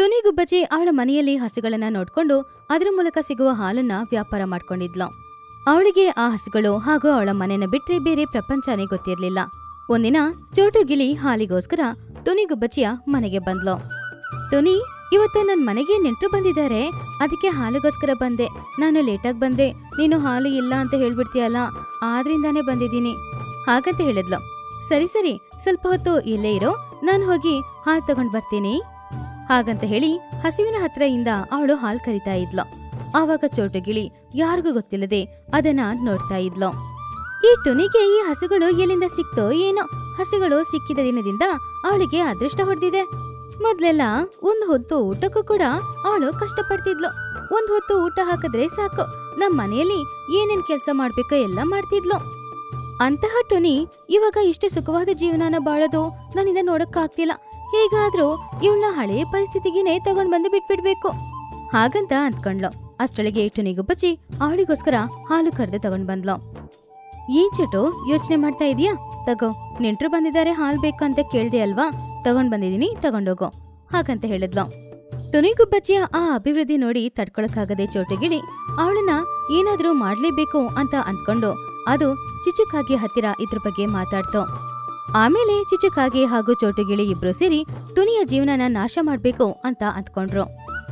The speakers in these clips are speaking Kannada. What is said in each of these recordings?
ಟುನಿ ಗುಬ್ಬಚ್ಚಿ ಅವಳ ಮನೆಯಲ್ಲಿ ಹಸುಗಳನ್ನ ನೋಡ್ಕೊಂಡು ಅದರ ಮೂಲಕ ಸಿಗುವ ಹಾಲನ್ನ ವ್ಯಾಪಾರ ಮಾಡ್ಕೊಂಡಿದ್ಲು ಅವಳಿಗೆ ಆ ಹಸುಗಳು ಹಾಗೂ ಅವಳ ಮನೆನ ಬಿಟ್ರೆ ಬೇರೆ ಪ್ರಪಂಚನೇ ಗೊತ್ತಿರ್ಲಿಲ್ಲ ಒಂದಿನ ಚೋಟು ಗಿಳಿ ಹಾಲಿಗೋಸ್ಕರ ಟುನಿ ಗುಬ್ಬಚ್ಚಿಯ ಮನೆಗೆ ಬಂದ್ಲು ಟುನಿ ಇವತ್ತು ನನ್ ಮನೆಗೆ ನೆಂಟ್ರು ಬಂದಿದ್ದಾರೆ ಅದಕ್ಕೆ ಹಾಲಿಗೋಸ್ಕರ ಬಂದೆ ನಾನು ಲೇಟಾಗಿ ಬಂದ್ರೆ ನೀನು ಹಾಲು ಇಲ್ಲ ಅಂತ ಹೇಳ್ಬಿಡ್ತೀಯಲ್ಲ ಆದ್ರಿಂದಾನೇ ಬಂದಿದ್ದೀನಿ ಹಾಗಂತ ಹೇಳಿದ್ಲು ಸರಿ ಸರಿ ಸ್ವಲ್ಪ ಹೊತ್ತು ಇಲ್ಲೇ ಇರೋ ನಾನು ಹೋಗಿ ಹಾಲು ತಗೊಂಡ್ ಬರ್ತೀನಿ ಹಾಗಂತ ಹೇಳಿ ಹಸುವಿನ ಹತ್ರದಿಂದ ಅವಳು ಹಾಲ್ ಕರಿತಾ ಇದ್ಲು ಆವಾಗ ಚೋಟು ಗಿಳಿ ಯಾರಿಗೂ ಗೊತ್ತಿಲ್ಲದೆ ಅದನ್ನ ನೋಡ್ತಾ ಇದ್ಲು ಈ ಟುನಿಗೆ ಈ ಹಸುಗಳು ಎಲ್ಲಿಂದ ಸಿಕ್ತೋ ಏನೋ ಹಸುಗಳು ಸಿಕ್ಕಿದ ದಿನದಿಂದ ಅವಳಿಗೆ ಅದೃಷ್ಟ ಹೊಡೆದಿದೆ ಮೊದ್ಲೆಲ್ಲ ಒಂದ್ ಹೊತ್ತು ಊಟಕ್ಕೂ ಕೂಡ ಅವಳು ಕಷ್ಟಪಡ್ತಿದ್ಲು ಒಂದ್ ಹೊತ್ತು ಊಟ ಹಾಕಿದ್ರೆ ಸಾಕು ನಮ್ ಮನೆಯಲ್ಲಿ ಏನೇನ್ ಕೆಲ್ಸ ಮಾಡ್ಬೇಕೋ ಎಲ್ಲ ಮಾಡ್ತಿದ್ಲು ಅಂತಹ ಟುನಿ ಇವಾಗ ಇಷ್ಟು ಸುಖವಾದ ಜೀವನನ ಬಾಳೋದು ನನ್ನಿಂದ ನೋಡಕ್ಕಾಗ್ತಿಲ್ಲ ಹೇಗಾದ್ರೂ ಇವಳನ್ನ ಹಳೆಯ ಪರಿಸ್ಥಿತಿಗೆನೆ ತಗೊಂಡ್ ಬಂದು ಬಿಟ್ಬಿಡ್ಬೇಕು ಹಾಗಂತ ಅಂದ್ಕೊಂಡ್ಲು ಅಷ್ಟೊಳಗೆ ಟುನಿಗುಬ್ಬಚ್ಚಿ ಅವಳಿಗೋಸ್ಕರ ಹಾಲು ಕರೆದು ತಗೊಂಡ್ ಬಂದ್ಲು ಏನ್ ಚಟು ಯೋಚನೆ ಮಾಡ್ತಾ ಇದೀಯಾ ತಗೋ ನೆಂಟ್ರು ಬಂದಿದ್ದಾರೆ ಹಾಲ್ ಬೇಕು ಅಂತ ಕೇಳ್ದೆ ಅಲ್ವಾ ತಗೊಂಡ್ ಬಂದಿದೀನಿ ತಗೊಂಡೋಗೋ ಹಾಗಂತ ಹೇಳಿದ್ಲು ಟುನಿಗುಬ್ಬಚ್ಚಿಯ ಆ ಅಭಿವೃದ್ಧಿ ನೋಡಿ ತಡ್ಕೊಳಕ್ಕಾಗದೆ ಚೋಟುಗಿಳಿ ಅವಳನ್ನ ಏನಾದ್ರೂ ಮಾಡ್ಲೇಬೇಕು ಅಂತ ಅಂದ್ಕೊಂಡು ಅದು ಚಿಚುಕಾಗಿ ಹತ್ತಿರ ಇದ್ರ ಬಗ್ಗೆ ಮಾತಾಡ್ತು ಆಮೇಲೆ ಚಿಚುಕಾಗಿ ಹಾಗೂ ಚೋಟುಗಿಳಿ ಇಬ್ರು ಸೇರಿ ಟುನಿಯ ಜೀವನನ ನಾಶ ಮಾಡ್ಬೇಕು ಅಂತ ಅಂದ್ಕೊಂಡ್ರು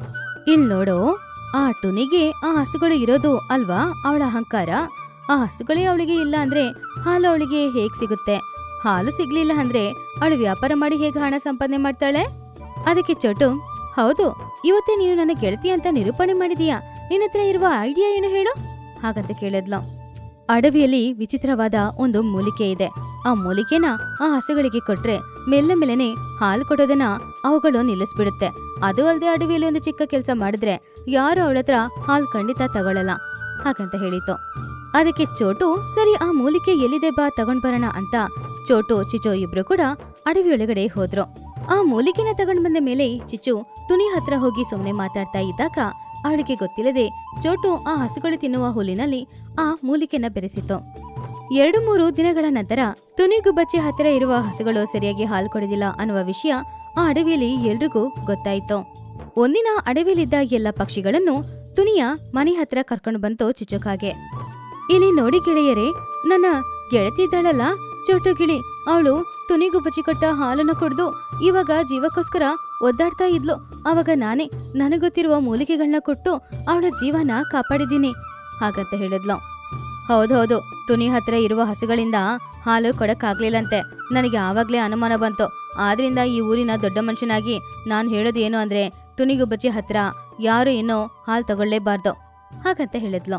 ಇಲ್ ನೋಡು ಆ ಟುನಿಗೆ ಆ ಹಸುಗಳು ಇರೋದು ಅಲ್ವಾ ಅವಳ ಅಹಂಕಾರ ಆ ಹಸುಗಳೇ ಅವಳಿಗೆ ಇಲ್ಲ ಅಂದ್ರೆ ಹಾಲು ಅವಳಿಗೆ ಹೇಗ್ ಸಿಗುತ್ತೆ ಹಾಲು ಸಿಗ್ಲಿಲ್ಲ ಅಂದ್ರೆ ಅವಳು ವ್ಯಾಪಾರ ಮಾಡಿ ಹೇಗೆ ಹಣ ಸಂಪಾದನೆ ಮಾಡ್ತಾಳೆ ಅದಕ್ಕೆ ಚೋಟು ಹೌದು ಇವತ್ತೇ ನೀನು ನನ್ನ ಗೆಳತಿ ಅಂತ ನಿರೂಪಣೆ ಮಾಡಿದೀಯಾ ನಿನ್ನ ಹತ್ರ ಇರುವ ಐಡಿಯಾ ಏನು ಹೇಳು ಹಾಗಂತ ಕೇಳಿದ್ಲು ಅಡವಿಯಲ್ಲಿ ವಿಚಿತ್ರವಾದ ಒಂದು ಮೂಲಿಕೆ ಇದೆ ಆ ಮೂಲಿಕೆನ ಆ ಹಸುಗಳಿಗೆ ಕೊಟ್ರೆ ಮೆಲ್ಲ ಮೆಲ್ಲನೆ ಹಾಲು ಕೊಡೋದನ್ನ ಅವುಗಳು ನಿಲ್ಲಿಸ್ಬಿಡುತ್ತೆ ಅದು ಅಲ್ಲದೆ ಅಡವಿಯಲ್ಲಿ ಒಂದು ಚಿಕ್ಕ ಕೆಲಸ ಮಾಡಿದ್ರೆ ಯಾರು ಅವಳ ಹತ್ರ ಹಾಲು ಖಂಡಿತ ತಗೊಳ್ಳಲ್ಲ ಹಾಗಂತ ಹೇಳಿತು ಅದಕ್ಕೆ ಚೋಟು ಸರಿ ಆ ಮೂಲಿಕೆ ಎಲ್ಲಿದೆ ಬಾ ತಗೊಂಡ್ ಬರೋಣ ಅಂತ ಚೋಟು ಚಿಚೋ ಇಬ್ರು ಕೂಡ ಅಡವಿ ಒಳಗಡೆ ಹೋದ್ರು ಆ ಮೂಲಿಕೆನ ತಗೊಂಡ್ ಬಂದ ಮೇಲೆ ಚಿಚು ಟುನಿ ಹತ್ರ ಹೋಗಿ ಸುಮ್ನೆ ಮಾತಾಡ್ತಾ ಇದ್ದಾಗ ಅವಳಿಗೆ ಗೊತ್ತಿಲ್ಲದೆ ಚೋಟು ಆ ಹಸುಗಳು ತಿನ್ನುವ ಹುಲ್ಲಿನಲ್ಲಿ ಆ ಮೂಲಿಕೆನ ಬೆರೆಸಿತು ಎರಡು ಮೂರು ದಿನಗಳ ನಂತರ ಟುನಿಗುಬ್ಬಚ್ಚಿ ಹತ್ತಿರ ಇರುವ ಹಸುಗಳು ಸರಿಯಾಗಿ ಹಾಲು ಕೊಡೋದಿಲ್ಲ ಅನ್ನುವ ವಿಷಯ ಆ ಅಡವಿಯಲ್ಲಿ ಎಲ್ರಿಗೂ ಗೊತ್ತಾಯ್ತು ಒಂದಿನ ಅಡವಿಯಲ್ಲಿದ್ದ ಎಲ್ಲ ಪಕ್ಷಿಗಳನ್ನು ಟುನಿಯ ಮನೆ ಹತ್ರ ಕರ್ಕೊಂಡು ಬಂತು ಚಿಚುಕಾಗೆ ಇಲ್ಲಿ ನೋಡಿ ಗೆಳೆಯರೇ ನನ್ನ ಗೆಳತಿ ಇದ್ದಾಳಲ್ಲ ಚೋಟು ಗಿಳಿ ಅವಳು ಟುನಿಗುಬ್ಬಚ್ಚಿ ಕೊಟ್ಟ ಹಾಲನ್ನು ಕುಡ್ದು ಇವಾಗ ಜೀವಕ್ಕೋಸ್ಕರ ಒದ್ದಾಡ್ತಾ ಇದ್ಲು ಅವಾಗ ನಾನೇ ನನಗೊತ್ತಿರುವ ಮೂಲಿಕೆಗಳನ್ನ ಕೊಟ್ಟು ಅವಳ ಜೀವನ ಕಾಪಾಡಿದ್ದೀನಿ ಹಾಗಂತ ಹೇಳಿದ್ಲು ಹೌದೌದು ಟುನಿ ಹತ್ರ ಇರುವ ಹಸುಗಳಿಂದ ಹಾಲು ಕೊಡಕ್ಕಾಗ್ಲಿಲ್ಲಂತೆ ನನಗೆ ಆವಾಗ್ಲೇ ಅನುಮಾನ ಬಂತು ಆದ್ರಿಂದ ಈ ಊರಿನ ದೊಡ್ಡ ಮನುಷ್ಯನಾಗಿ ನಾನು ಹೇಳೋದು ಏನು ಅಂದ್ರೆ ಟುನಿಗುಬ್ಬಚ್ಚಿ ಹತ್ರ ಯಾರು ಏನೋ ಹಾಲು ತಗೊಳ್ಳೇಬಾರ್ದು ಹಾಗಂತ ಹೇಳಿದ್ಲು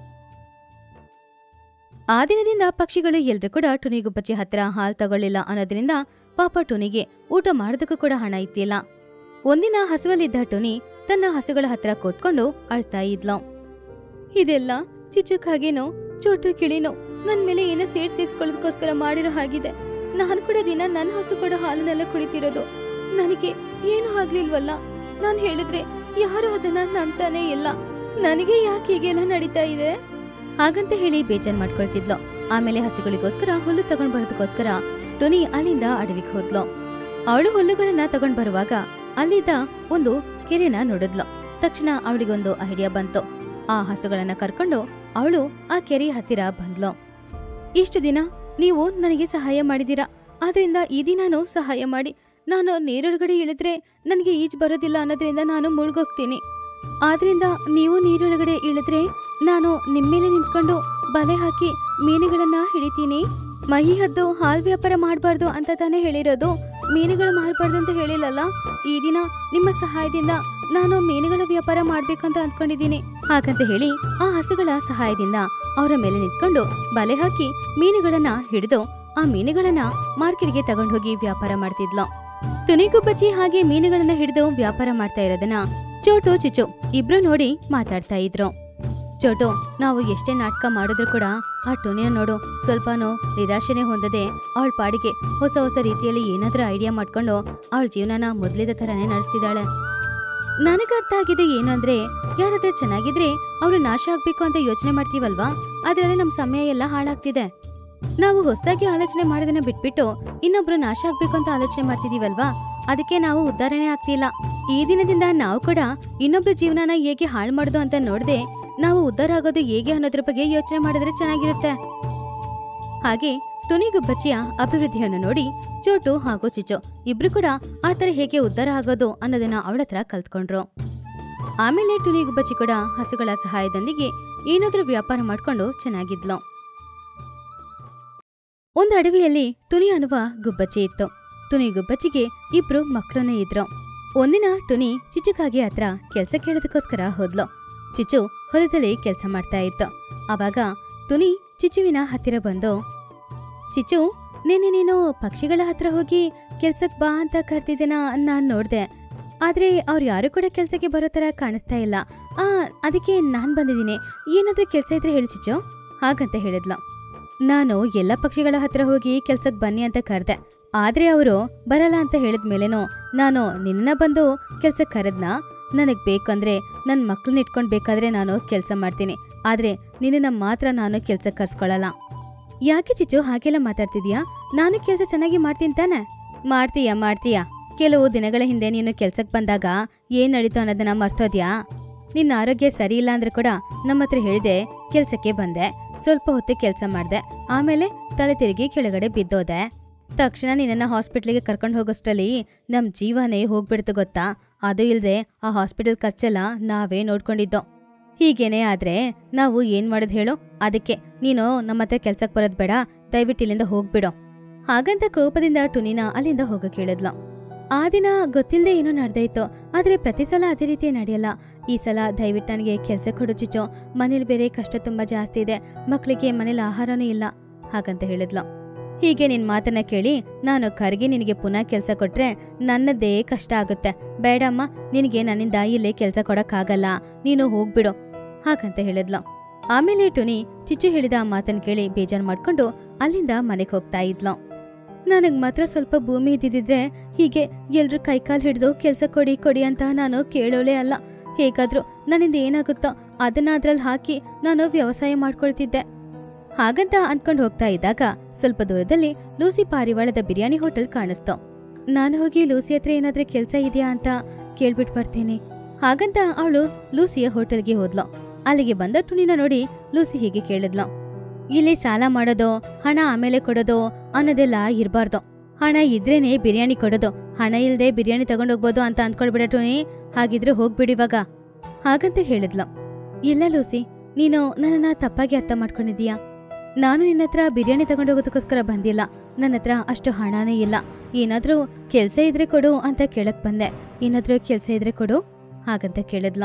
ಆ ದಿನದಿಂದ ಪಕ್ಷಿಗಳು ಎಲ್ರೂ ಕೂಡ ಟುನಿಗುಬ್ಬಚ್ಚಿ ಹತ್ರ ಹಾಲು ತಗೊಳ್ಳಿಲ್ಲ ಅನ್ನೋದ್ರಿಂದ ಪಾಪ ಟುನಿಗೆ ಊಟ ಮಾಡೋದಕ್ಕೂ ಕೂಡ ಹಣ ಇತ್ತಿಲ್ಲ ಒಂದಿನ ಹಸುವಲ್ಲಿದ್ದ ಟುನಿ ತನ್ನ ಹಸುಗಳ ಹತ್ರ ಕೂತ್ಕೊಂಡು ಅಳ್ತಾ ಇದ್ಲು ಇದೆಲ್ಲ ಚಿಚುಕಾಗೇನೋ ಚೋಟು ಕಿಳಿನೋ ನನ್ ಮೇಲೆ ಏನೋ ಸೇಡ್ ತೀರ್ಸ್ಕೊಳ್ಳೋದಕ್ಕೋಸ್ಕರ ಮಾಡಿರೋ ಹಾಗಿದೆ ನಾನು ಕೂಡ ದಿನ ನನ್ನ ಹಸು ಕೂಡ ಹಾಲನ್ನೆಲ್ಲ ಕುಡಿತಿರೋದು ನನಗೆ ಏನು ಆಗ್ಲಿಲ್ವಲ್ಲ ನಾನು ಹೇಳಿದ್ರೆ ಯಾರು ಅದನ್ನ ನಂಬ್ತಾನೆ ಇಲ್ಲ ನನಗೆ ಯಾಕೆ ಹೀಗೆಲ್ಲ ನಡೀತಾ ಇದೆ ಹಾಗಂತ ಹೇಳಿ ಬೇಜಾರ್ ಮಾಡ್ಕೊಳ್ತಿದ್ಲು ಆಮೇಲೆ ಹಸುಗಳಿಗೋಸ್ಕರ ಹುಲ್ಲು ತಗೊಂಡ್ ಬರೋದಕ್ಕೋಸ್ಕರ ಟುನಿ ಅಲ್ಲಿಂದ ಅಡವಿಗೆ ಹೋದ್ಲು ಅವಳು ಹುಲ್ಲುಗಳನ್ನ ತಗೊಂಡ್ ಬರುವಾಗ ಅಲ್ಲಿದ್ದ ಒಂದು ಕೆರೆನ ನೋಡಿದ್ಲು ತಕ್ಷಣ ಅವಳಿಗೊಂದು ಐಡಿಯಾ ಬಂತು ಆ ಹಸುಗಳನ್ನ ಕರ್ಕೊಂಡು ಅವಳು ಆ ಕೆರೆ ಹತ್ತಿರ ಬಂದ್ಲು ಇಷ್ಟು ದಿನ ನೀವು ನನಗೆ ಸಹಾಯ ಮಾಡಿದೀರಾ ಆದ್ರಿಂದ ಈ ದಿನಾನು ಸಹಾಯ ಮಾಡಿ ನಾನು ನೀರೊಳಗಡೆ ಇಳಿದ್ರೆ ನನಗೆ ಈಜ್ ಬರೋದಿಲ್ಲ ಅನ್ನೋದ್ರಿಂದ ನಾನು ಮುಳುಗೋಗ್ತೀನಿ ಆದ್ರಿಂದ ನೀವು ನೀರೊಳಗಡೆ ಇಳಿದ್ರೆ ನಾನು ನಿಮ್ಮೇಲೆ ನಿಂತ್ಕೊಂಡು ಬಲೆ ಹಾಕಿ ಮೀನುಗಳನ್ನ ಹಿಡಿತೀನಿ ಮಹಿ ಹದ್ದು ಹಾಲ್ ವ್ಯಾಪಾರ ಮಾಡಬಾರ್ದು ಅಂತ ತಾನೇ ಹೇಳಿರೋದು ಮೀನುಗಳು ಮಾರಬಾರ್ದು ಅಂತ ಹೇಳಿಲ್ಲಲ್ಲ ಈ ದಿನ ನಿಮ್ಮ ಸಹಾಯದಿಂದ ನಾನು ಮೀನುಗಳ ವ್ಯಾಪಾರ ಮಾಡ್ಬೇಕಂತ ಅಂದ್ಕೊಂಡಿದ್ದೀನಿ ಹಾಗಂತ ಹೇಳಿ ಆ ಹಸುಗಳ ಸಹಾಯದಿಂದ ಅವರ ಮೇಲೆ ನಿಂತ್ಕೊಂಡು ಬಲೆ ಹಾಕಿ ಮೀನುಗಳನ್ನ ಹಿಡಿದು ಆ ಮೀನುಗಳನ್ನ ಮಾರ್ಕೆಟ್ಗೆ ತಗೊಂಡು ಹೋಗಿ ವ್ಯಾಪಾರ ಮಾಡ್ತಿದ್ಲು ತುನಿಗುಬ್ಬಚ್ಚಿ ಹಾಗೆ ಮೀನುಗಳನ್ನ ಹಿಡಿದು ವ್ಯಾಪಾರ ಮಾಡ್ತಾ ಇರೋದನ್ನ ಚೋಟು ಚಿಚು ಇಬ್ರು ನೋಡಿ ಮಾತಾಡ್ತಾ ಇದ್ರು ಚೋಟು ನಾವು ಎಷ್ಟೇ ನಾಟಕ ಮಾಡಿದ್ರು ಕೂಡ ಆ ಟುನಿನ ನೋಡು ಸ್ವಲ್ಪನೂ ನಿರಾಶೆನೆ ಹೊಂದದೆ ಅವಳ ಪಾಡಿಗೆ ಹೊಸ ಹೊಸ ರೀತಿಯಲ್ಲಿ ಏನಾದ್ರೂ ಐಡಿಯಾ ಮಾಡ್ಕೊಂಡು ಅವಳ ಜೀವನನ ಮೊದಲಿದ ಥರನೇ ನಡೆಸ್ತಿದ್ದಾಳೆ ನನಗೆ ಅರ್ಥ ಆಗಿದೆ ಏನು ಅಂದ್ರೆ ಯಾರಾದ್ರೂ ಚೆನ್ನಾಗಿದ್ರೆ ಅವ್ರು ನಾಶ ಆಗ್ಬೇಕು ಅಂತ ಯೋಚನೆ ಮಾಡ್ತೀವಲ್ವಾ ಅದರಲ್ಲಿ ನಮ್ಮ ಸಮಯ ಎಲ್ಲ ಹಾಳಾಗ್ತಿದೆ ನಾವು ಹೊಸದಾಗಿ ಆಲೋಚನೆ ಮಾಡೋದನ್ನ ಬಿಟ್ಬಿಟ್ಟು ಇನ್ನೊಬ್ರು ನಾಶ ಆಗ್ಬೇಕು ಅಂತ ಆಲೋಚನೆ ಮಾಡ್ತಿದೀವಲ್ವಾ ಅದಕ್ಕೆ ನಾವು ಉದ್ಧಾರನೆ ಆಗ್ತಿಲ್ಲ ಈ ದಿನದಿಂದ ನಾವು ಕೂಡ ಇನ್ನೊಬ್ರ ಜೀವನನ ಹೇಗೆ ಹಾಳು ಮಾಡೋದು ಅಂತ ನೋಡದೆ ನಾವು ಉದ್ಧಾರ ಆಗೋದು ಹೇಗೆ ಅನ್ನೋದ್ರ ಬಗ್ಗೆ ಯೋಚನೆ ಮಾಡಿದ್ರೆ ಚೆನ್ನಾಗಿರುತ್ತೆ ಹಾಗೆ ತುನಿಗುಬ್ಬಚ್ಚಿಯ ಅಭಿವೃದ್ಧಿಯನ್ನು ನೋಡಿ ಚೋಟು ಹಾಗೂ ಚಿಚು ಇಬ್ರು ಕೂಡ ಆತರ ಹೇಗೆ ಉದ್ಧಾರ ಆಗೋದು ಅನ್ನೋದನ್ನ ಅವಳ ಹತ್ರ ಕಲ್ತ್ಕೊಂಡ್ರು ಆಮೇಲೆ ಟುನಿಗುಬ್ಬಚ್ಚಿ ಕೂಡ ಹಸುಗಳ ಸಹಾಯದೊಂದಿಗೆ ಏನಾದ್ರೂ ವ್ಯಾಪಾರ ಮಾಡ್ಕೊಂಡು ಚೆನ್ನಾಗಿದ್ಲು ಒಂದು ಅಡವಿಯಲ್ಲಿ ಟುನಿ ಅನ್ನುವ ಗುಬ್ಬಚ್ಚಿ ಇತ್ತು ಟುನಿ ಗುಬ್ಬಚ್ಚಿಗೆ ಇಬ್ರು ಮಕ್ಕಳನ್ನೇ ಇದ್ರು ಒಂದಿನ ಟುನಿ ಚಿಚುಕಾಗಿ ಹತ್ರ ಕೆಲ್ಸ ಕೇಳೋದಕ್ಕೋಸ್ಕರ ಹೋದ್ಲು ಚಿಚು ಹೊಲದಲ್ಲಿ ಕೆಲಸ ಮಾಡ್ತಾ ಇತ್ತು ಅವಾಗ ತುನಿ ಚಿಚುವಿನ ಹತ್ತಿರ ಬಂದು ಚಿಚು ನಿನ್ನೆ ನೀನು ಪಕ್ಷಿಗಳ ಹತ್ರ ಹೋಗಿ ಕೆಲ್ಸಕ್ ಬಾ ಅಂತ ಕರ್ತಿದ್ದೀನ ನಾನ್ ನೋಡ್ದೆ ಆದ್ರೆ ಅವ್ರು ಯಾರು ಕೂಡ ಕೆಲ್ಸಕ್ಕೆ ಬರೋ ತರ ಕಾಣಿಸ್ತಾ ಇಲ್ಲ ಆ ಅದಕ್ಕೆ ನಾನ್ ಬಂದಿದ್ದೀನಿ ಏನಾದ್ರೂ ಕೆಲ್ಸ ಇದ್ರೆ ಹೇಳಿ ಚಿಚು ಹಾಗಂತ ಹೇಳಿದ್ಲು ನಾನು ಎಲ್ಲ ಪಕ್ಷಿಗಳ ಹತ್ರ ಹೋಗಿ ಕೆಲ್ಸಕ್ಕೆ ಬನ್ನಿ ಅಂತ ಕರೆದೆ ಆದ್ರೆ ಅವರು ಬರಲ್ಲ ಅಂತ ಹೇಳಿದ್ಮೇಲೇನೋ ನಾನು ನಿನ್ನ ಬಂದು ಕೆಲ್ಸಕ್ಕೆ ಕರೆದ್ನ ನನಗ್ ಬೇಕಂದ್ರೆ ನನ್ನ ಮಕ್ಳನ್ನ ಇಟ್ಕೊಂಡ್ ಬೇಕಾದ್ರೆ ನಾನು ಕೆಲಸ ಮಾಡ್ತೀನಿ ಆದ್ರೆ ನಿನ್ನ ಮಾತ್ರ ನಾನು ಕೆಲ್ಸಕ್ಕೆ ಕರ್ಸ್ಕೊಳಲ್ಲ ಯಾಕೆ ಚಿಚ್ಚು ಹಾಗೆಲ್ಲ ಮಾತಾಡ್ತಿದ್ಯಾ ನಾನು ಕೆಲಸ ಚೆನ್ನಾಗಿ ಮಾಡ್ತೀನಿ ತಾನೆ ಮಾಡ್ತೀಯ ಮಾಡ್ತೀಯ ಕೆಲವು ದಿನಗಳ ಹಿಂದೆ ನೀನು ಕೆಲ್ಸಕ್ಕೆ ಬಂದಾಗ ಏನ್ ನಡೀತು ಅನ್ನೋದನ್ನ ಮರ್ತೋದ್ಯಾ ನಿನ್ನ ಆರೋಗ್ಯ ಸರಿ ಇಲ್ಲ ಅಂದ್ರೆ ಕೂಡ ನಮ್ಮ ಹತ್ರ ಹೇಳಿದೆ ಕೆಲ್ಸಕ್ಕೆ ಬಂದೆ ಸ್ವಲ್ಪ ಹೊತ್ತು ಕೆಲಸ ಮಾಡ್ದೆ ಆಮೇಲೆ ತಲೆ ತಿರುಗಿ ಕೆಳಗಡೆ ಬಿದ್ದೋದೆ ತಕ್ಷಣ ನಿನ್ನನ್ನ ಹಾಸ್ಪಿಟ್ಲಿಗೆ ಕರ್ಕೊಂಡು ಹೋಗೋಷ್ಟರಲ್ಲಿ ನಮ್ ಜೀವನೇ ಹೋಗ್ಬಿಡ್ತು ಗೊತ್ತಾ ಅದು ಇಲ್ದೆ ಆ ಹಾಸ್ಪಿಟಲ್ ಖರ್ಚೆಲ್ಲ ನಾವೇ ನೋಡ್ಕೊಂಡಿದ್ದೋ ಹೀಗೇನೆ ಆದ್ರೆ ನಾವು ಏನ್ ಮಾಡೋದು ಹೇಳು ಅದಕ್ಕೆ ನೀನು ನಮ್ಮ ಹತ್ರ ಕೆಲ್ಸಕ್ಕೆ ಬರೋದ್ ಬೇಡ ದಯವಿಟ್ಟು ಇಲ್ಲಿಂದ ಹೋಗ್ಬಿಡು ಹಾಗಂತ ಕೋಪದಿಂದ ಟುನಿನ ಅಲ್ಲಿಂದ ಹೋಗಕ್ ಹೇಳಿದ್ಲು ಆ ದಿನ ಗೊತ್ತಿಲ್ಲದೆ ಏನೋ ನಡೆದೈತು ಆದ್ರೆ ಪ್ರತಿ ಸಲ ಅದೇ ರೀತಿ ನಡೆಯಲ್ಲ ಈ ಸಲ ದಯವಿಟ್ಟು ನನಗೆ ಕೆಲಸ ಕೊಡು ಚಿಚ್ಚು ಮನೇಲಿ ಬೇರೆ ಕಷ್ಟ ತುಂಬಾ ಜಾಸ್ತಿ ಇದೆ ಮಕ್ಕಳಿಗೆ ಮನೇಲಿ ಆಹಾರನೂ ಇಲ್ಲ ಹಾಗಂತ ಹೇಳಿದ್ಲು ಹೀಗೆ ನಿನ್ ಮಾತನ್ನ ಕೇಳಿ ನಾನು ಕರ್ಗಿ ನಿನಗೆ ಪುನಃ ಕೆಲಸ ಕೊಟ್ರೆ ನನ್ನದೇ ಕಷ್ಟ ಆಗುತ್ತೆ ಬೇಡಮ್ಮ ನಿನಗೆ ನನ್ನಿಂದ ಇಲ್ಲೇ ಕೆಲಸ ಕೊಡಕ್ಕಾಗಲ್ಲ ನೀನು ಹೋಗ್ಬಿಡು ಹಾಗಂತ ಹೇಳಿದ್ಲು ಆಮೇಲೆ ಟುನಿ ಚಿಚ್ಚು ಹೇಳಿದ ಆ ಮಾತನ್ನ ಕೇಳಿ ಬೇಜಾರ್ ಮಾಡ್ಕೊಂಡು ಅಲ್ಲಿಂದ ಮನೆಗೆ ಹೋಗ್ತಾ ಇದ್ಲು ನನಗ್ ಮಾತ್ರ ಸ್ವಲ್ಪ ಭೂಮಿ ಇದ್ದಿದ್ರೆ ಹೀಗೆ ಎಲ್ರು ಕೈಕಾಲ್ ಹಿಡಿದು ಕೆಲ್ಸ ಕೊಡಿ ಕೊಡಿ ಅಂತ ನಾನು ಕೇಳೋಳೇ ಅಲ್ಲ ಹೇಗಾದ್ರೂ ನನ್ನಿಂದ ಏನಾಗುತ್ತೋ ಅದನ್ನ ಅದ್ರಲ್ಲಿ ಹಾಕಿ ನಾನು ವ್ಯವಸಾಯ ಮಾಡ್ಕೊಳ್ತಿದ್ದೆ ಹಾಗಂತ ಅಂದ್ಕೊಂಡು ಹೋಗ್ತಾ ಇದ್ದಾಗ ಸ್ವಲ್ಪ ದೂರದಲ್ಲಿ ಲೂಸಿ ಪಾರಿವಾಳದ ಬಿರಿಯಾನಿ ಹೋಟೆಲ್ ಕಾಣಿಸ್ತು ನಾನು ಹೋಗಿ ಲೂಸಿ ಹತ್ರ ಏನಾದ್ರೂ ಕೆಲ್ಸ ಇದೆಯಾ ಅಂತ ಕೇಳ್ಬಿಟ್ ಬರ್ತೀನಿ ಹಾಗಂತ ಅವಳು ಲೂಸಿಯ ಹೋಟೆಲ್ಗೆ ಹೋದ್ಲು ಅಲ್ಲಿಗೆ ಬಂದ ಟುನಿನ ನೋಡಿ ಲೂಸಿ ಹೀಗೆ ಕೇಳಿದ್ಲು ಇಲ್ಲಿ ಸಾಲ ಮಾಡೋದು ಹಣ ಆಮೇಲೆ ಕೊಡೋದು ಅನ್ನೋದೆಲ್ಲ ಇರಬಾರ್ದು ಹಣ ಇದ್ರೇನೆ ಬಿರಿಯಾನಿ ಕೊಡೋದು ಹಣ ಇಲ್ದೆ ಬಿರಿಯಾನಿ ತಗೊಂಡೋಗ್ಬೋದು ಅಂತ ಅಂದ್ಕೊಳ್ಬಿಡ ಟೋನಿ ಹಾಗಿದ್ರೆ ಹೋಗ್ಬಿಡಿ ಇವಾಗ ಹಾಗಂತ ಹೇಳಿದ್ಲು ಇಲ್ಲ ಲೂಸಿ ನೀನು ನನ್ನನ್ನ ತಪ್ಪಾಗಿ ಅರ್ಥ ಮಾಡ್ಕೊಂಡಿದೀಯಾ ನಾನು ನಿನ್ನ ಹತ್ರ ಬಿರಿಯಾನಿ ತಗೊಂಡೋಗೋದಕ್ಕೋಸ್ಕರ ಬಂದಿಲ್ಲ ನನ್ನ ಹತ್ರ ಅಷ್ಟು ಹಣನೇ ಇಲ್ಲ ಏನಾದ್ರೂ ಕೆಲ್ಸ ಇದ್ರೆ ಕೊಡು ಅಂತ ಕೇಳಕ್ ಬಂದೆ ಏನಾದ್ರೂ ಕೆಲ್ಸ ಇದ್ರೆ ಕೊಡು ಹಾಗಂತ ಕೇಳಿದ್ಲು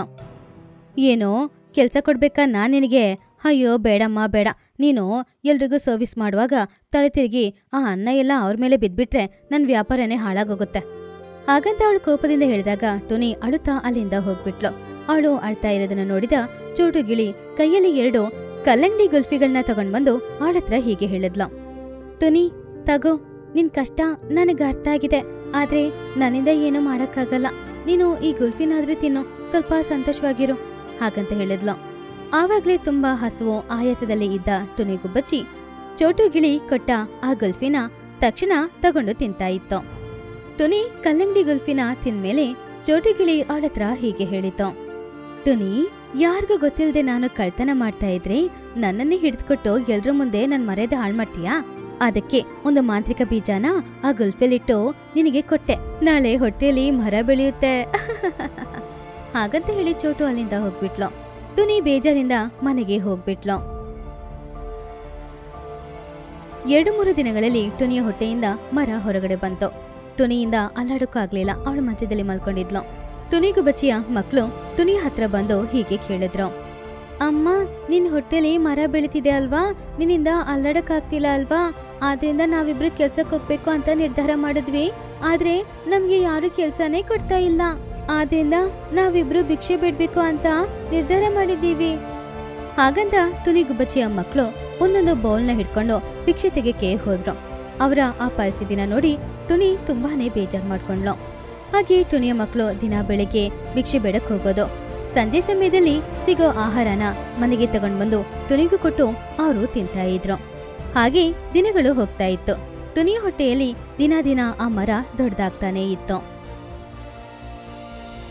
ಏನು ಕೆಲ್ಸ ಕೊಡ್ಬೇಕಾ ನಾನ್ ನಿನಗೆ ಅಯ್ಯೋ ಬೇಡಮ್ಮ ಬೇಡ ನೀನು ಎಲ್ರಿಗೂ ಸರ್ವಿಸ್ ಮಾಡುವಾಗ ತಲೆ ತಿರುಗಿ ಆ ಅನ್ನ ಎಲ್ಲ ಅವ್ರ ಮೇಲೆ ಬಿದ್ಬಿಟ್ರೆ ನನ್ನ ವ್ಯಾಪಾರನೇ ಹಾಳಾಗೋಗುತ್ತೆ ಹಾಗಂತ ಅವಳು ಕೋಪದಿಂದ ಹೇಳಿದಾಗ ಟುನಿ ಅಳುತ್ತಾ ಅಲ್ಲಿಂದ ಹೋಗ್ಬಿಟ್ಲು ಅವಳು ಅಳ್ತಾ ಇರೋದನ್ನ ನೋಡಿದ ಚೋಟು ಗಿಳಿ ಕೈಯಲ್ಲಿ ಎರಡು ಕಲ್ಲಂಗಡಿ ಗುಲ್ಫಿಗಳನ್ನ ತಗೊಂಡ್ಬಂದು ಅವಳ ಹತ್ರ ಹೀಗೆ ಹೇಳಿದ್ಲು ಟುನಿ ತಗೋ ನಿನ್ ಕಷ್ಟ ನನಗೆ ಅರ್ಥ ಆಗಿದೆ ಆದ್ರೆ ನನ್ನಿಂದ ಏನೂ ಮಾಡಕ್ಕಾಗಲ್ಲ ನೀನು ಈ ಗುಲ್ಫಿನಾದ್ರೂ ತಿನ್ನು ಸ್ವಲ್ಪ ಸಂತೋಷವಾಗಿರು ಹಾಗಂತ ಹೇಳಿದ್ಲು ಆವಾಗ್ಲೇ ತುಂಬಾ ಹಸುವು ಆಯಾಸದಲ್ಲಿ ಇದ್ದ ಟುನಿ ಗುಬ್ಬಚ್ಚಿ ಚೋಟು ಗಿಳಿ ಕೊಟ್ಟ ಆ ಗುಲ್ಫಿನ ತಕ್ಷಣ ತಗೊಂಡು ತಿಂತಾ ಇತ್ತು ಟುನಿ ಕಲ್ಲಂಗಡಿ ಗುಲ್ಫಿನ ತಿಂದ್ಮೇಲೆ ಚೋಟು ಗಿಳಿ ಅವಳತ್ರ ಹೀಗೆ ಹೇಳಿತು ಟುನಿ ಯಾರಿಗೂ ಗೊತ್ತಿಲ್ಲದೆ ನಾನು ಕಳ್ತನ ಮಾಡ್ತಾ ಇದ್ರೆ ನನ್ನನ್ನೇ ಹಿಡಿದ್ಕೊಟ್ಟು ಎಲ್ರ ಮುಂದೆ ನನ್ ಮರ್ಯಾದೆ ಹಾಳು ಮಾಡ್ತೀಯಾ ಅದಕ್ಕೆ ಒಂದು ಮಾಂತ್ರಿಕ ಬೀಜನ ಆ ಗುಲ್ಫಿಲಿಟ್ಟು ನಿನಗೆ ಕೊಟ್ಟೆ ನಾಳೆ ಹೊಟ್ಟೆಲಿ ಮರ ಬೆಳೆಯುತ್ತೆ ಹಾಗಂತ ಹೇಳಿ ಚೋಟು ಅಲ್ಲಿಂದ ಹೋಗ್ಬಿಟ್ಲು ಟುನಿ ಬೇಜಾರಿಂದ ಮನೆಗೆ ಹೋಗ್ಬಿಟ್ಲು ಎರಡು ಮೂರು ದಿನಗಳಲ್ಲಿ ಟುನಿಯ ಹೊಟ್ಟೆಯಿಂದ ಮರ ಹೊರಗಡೆ ಬಂತು ಟುನಿಯಿಂದ ಅಲ್ಲಾಡೋಕ್ಕಾಗ್ಲಿಲ್ಲ ಅವಳು ಮಂಚದಲ್ಲಿ ಮಲ್ಕೊಂಡಿದ್ಲು ಟುನಿಗೂ ಬಚ್ಚಿಯ ಮಕ್ಕಳು ಟುನಿಯ ಹತ್ರ ಬಂದು ಹೀಗೆ ಕೇಳಿದ್ರು ಅಮ್ಮ ನಿನ್ ಹೊಟ್ಟೆಲಿ ಮರ ಬೆಳಿತಿದೆ ಅಲ್ವಾ ನಿನ್ನಿಂದ ಅಲ್ಲಾಡಕ್ಕಾಗ್ತಿಲ್ಲ ಅಲ್ವಾ ಆದ್ರಿಂದ ನಾವಿಬ್ರು ಕೆಲ್ಸಕ್ಕೆ ಹೋಗ್ಬೇಕು ಅಂತ ನಿರ್ಧಾರ ಮಾಡಿದ್ವಿ ಆದ್ರೆ ನಮ್ಗೆ ಯಾರು ಕೆಲ್ಸನೇ ಕೊಡ್ತಾ ಇಲ್ಲ ಆದ್ರಿಂದ ನಾವಿಬ್ರು ಭಿಕ್ಷೆ ಬಿಡ್ಬೇಕು ಅಂತ ನಿರ್ಧಾರ ಮಾಡಿದ್ದೀವಿ ಹಾಗಂತ ಟುನಿ ಗುಬ್ಬಚ್ಚಿಯ ಮಕ್ಕಳು ಒಂದೊಂದು ಬೌಲ್ನ ಹಿಡ್ಕೊಂಡು ಭಿಕ್ಷೆ ತೆಗೆಕ್ಕೆ ಹೋದ್ರು ಅವರ ಆ ಪರಿಸ್ಥಿತಿನ ನೋಡಿ ಟುನಿ ತುಂಬಾನೇ ಬೇಜಾರ್ ಮಾಡ್ಕೊಂಡ್ಲು ಹಾಗೆ ಟುನಿಯ ಮಕ್ಕಳು ದಿನ ಬೆಳಿಗ್ಗೆ ಭಿಕ್ಷೆ ಬೇಡಕ್ ಹೋಗೋದು ಸಂಜೆ ಸಮಯದಲ್ಲಿ ಸಿಗೋ ಆಹಾರನ ಮನೆಗೆ ತಗೊಂಡ್ ಬಂದು ಟುನಿಗೂ ಕೊಟ್ಟು ಅವರು ತಿಂತಾ ಇದ್ರು ಹಾಗೆ ದಿನಗಳು ಹೋಗ್ತಾ ಇತ್ತು ಟುನಿಯ ಹೊಟ್ಟೆಯಲ್ಲಿ ದಿನ ದಿನ ಆ ಮರ ದೊಡ್ಡದಾಗ್ತಾನೇ ಇತ್ತು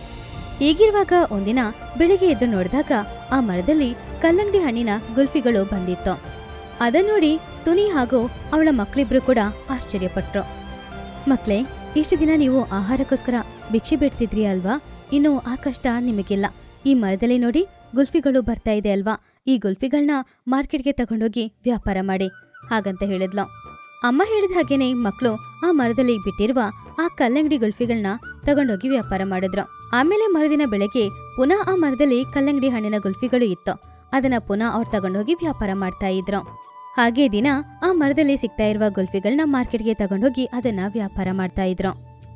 ಹೀಗಿರುವಾಗ ಒಂದಿನ ಬೆಳಿಗ್ಗೆ ಎದ್ದು ನೋಡಿದಾಗ ಆ ಮರದಲ್ಲಿ ಕಲ್ಲಂಗಡಿ ಹಣ್ಣಿನ ಗುಲ್ಫಿಗಳು ಬಂದಿತ್ತು ಅದನ್ನ ನೋಡಿ ಟುನಿ ಹಾಗೂ ಅವಳ ಮಕ್ಕಳಿಬ್ರು ಕೂಡ ಆಶ್ಚರ್ಯಪಟ್ರು ಮಕ್ಳೇ ಇಷ್ಟು ದಿನ ನೀವು ಆಹಾರಕ್ಕೋಸ್ಕರ ಭಿಕ್ಷೆ ಬಿಡ್ತಿದ್ರಿ ಅಲ್ವಾ ಇನ್ನು ಆ ಕಷ್ಟ ನಿಮಗಿಲ್ಲ ಈ ಮರದಲ್ಲಿ ನೋಡಿ ಗುಲ್ಫಿಗಳು ಬರ್ತಾ ಇದೆ ಅಲ್ವಾ ಈ ಗುಲ್ಫಿಗಳನ್ನ ಮಾರ್ಕೆಟ್ಗೆ ತಗೊಂಡೋಗಿ ವ್ಯಾಪಾರ ಮಾಡಿ ಹಾಗಂತ ಹೇಳಿದ್ಲು ಅಮ್ಮ ಹೇಳಿದ ಹಾಗೇನೆ ಮಕ್ಕಳು ಆ ಮರದಲ್ಲಿ ಬಿಟ್ಟಿರುವ ಆ ಕಲ್ಲಂಗಡಿ ಗುಲ್ಫಿಗಳನ್ನ ತಗೊಂಡೋಗಿ ವ್ಯಾಪಾರ ಮಾಡಿದ್ರು ಆಮೇಲೆ ಮರುದಿನ ಬೆಳಗ್ಗೆ ಪುನಃ ಆ ಮರದಲ್ಲಿ ಕಲ್ಲಂಗಡಿ ಹಣ್ಣಿನ ಗುಲ್ಫಿಗಳು ಇತ್ತು ಅದನ್ನ ಪುನಃ ಅವ್ರು ತಗೊಂಡೋಗಿ ವ್ಯಾಪಾರ ಮಾಡ್ತಾ ಇದ್ರು ಹಾಗೆ ದಿನ ಆ ಮರದಲ್ಲಿ ಸಿಗ್ತಾ ಇರುವ ಗುಲ್ಫಿಗಳನ್ನ ಮಾರ್ಕೆಟ್ಗೆ ತಗೊಂಡೋಗಿ ಅದನ್ನ ವ್ಯಾಪಾರ ಮಾಡ್ತಾ ಇದ್ರು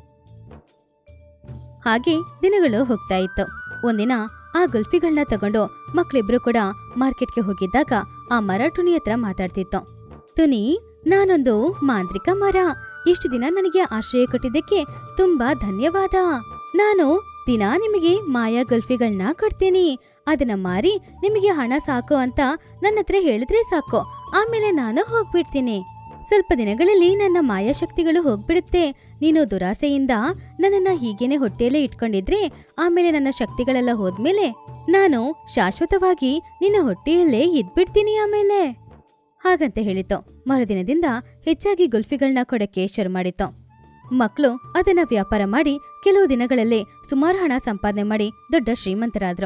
ಹಾಗೆ ದಿನಗಳು ಹೋಗ್ತಾ ಇತ್ತು ಒಂದಿನ ಆ ಗುಲ್ಫಿಗಳನ್ನ ತಗೊಂಡು ಮಕ್ಳಿಬ್ರು ಕೂಡ ಮಾರ್ಕೆಟ್ಗೆ ಹೋಗಿದ್ದಾಗ ಆ ಮರ ಟುನಿ ಹತ್ರ ಮಾತಾಡ್ತಿತ್ತು ಟುನಿ ನಾನೊಂದು ಮಾಂತ್ರಿಕ ಮರ ಇಷ್ಟು ದಿನ ನನಗೆ ಆಶ್ರಯ ಕೊಟ್ಟಿದ್ದಕ್ಕೆ ತುಂಬಾ ಧನ್ಯವಾದ ನಾನು ದಿನ ನಿಮಗೆ ಮಾಯಾ ಗುಲ್ಫಿಗಳನ್ನ ಕೊಡ್ತೀನಿ ಅದನ್ನ ಮಾರಿ ನಿಮಗೆ ಹಣ ಸಾಕು ಅಂತ ನನ್ನ ಹತ್ರ ಹೇಳಿದ್ರೆ ಸಾಕು ಆಮೇಲೆ ನಾನು ಹೋಗ್ಬಿಡ್ತೀನಿ ಸ್ವಲ್ಪ ದಿನಗಳಲ್ಲಿ ನನ್ನ ಮಾಯಾಶಕ್ತಿಗಳು ಹೋಗ್ಬಿಡುತ್ತೆ ನೀನು ದುರಾಸೆಯಿಂದ ನನ್ನನ್ನ ಹೀಗೇನೆ ಹೊಟ್ಟೆಯಲ್ಲೇ ಇಟ್ಕೊಂಡಿದ್ರೆ ಆಮೇಲೆ ನನ್ನ ಶಕ್ತಿಗಳೆಲ್ಲ ಹೋದ್ಮೇಲೆ ನಾನು ಶಾಶ್ವತವಾಗಿ ನಿನ್ನ ಹೊಟ್ಟೆಯಲ್ಲೇ ಇದ್ಬಿಡ್ತೀನಿ ಆಮೇಲೆ ಹಾಗಂತ ಹೇಳಿತು ಮರುದಿನದಿಂದ ಹೆಚ್ಚಾಗಿ ಗುಲ್ಫಿಗಳನ್ನ ಕೊಡಕ್ಕೆ ಶುರು ಮಾಡಿತು ಮಕ್ಕಳು ಅದನ್ನ ವ್ಯಾಪಾರ ಮಾಡಿ ಕೆಲವು ದಿನಗಳಲ್ಲೇ ಸುಮಾರು ಹಣ ಸಂಪಾದನೆ ಮಾಡಿ ದೊಡ್ಡ ಶ್ರೀಮಂತರಾದ್ರು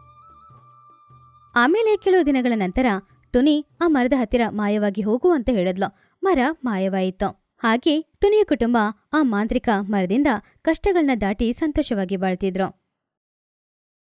ಆಮೇಲೆ ಕೆಲವು ದಿನಗಳ ನಂತರ ಟುನಿ ಆ ಮರದ ಹತ್ತಿರ ಮಾಯವಾಗಿ ಹೋಗು ಅಂತ ಹೇಳಿದ್ಲು ಮರ ಮಾಯವಾಯಿತು ಹಾಗೆ ಟುನಿಯ ಕುಟುಂಬ ಆ ಮಾಂತ್ರಿಕ ಮರದಿಂದ ಕಷ್ಟಗಳನ್ನ ದಾಟಿ ಸಂತೋಷವಾಗಿ ಬಾಳ್ತಿದ್ರು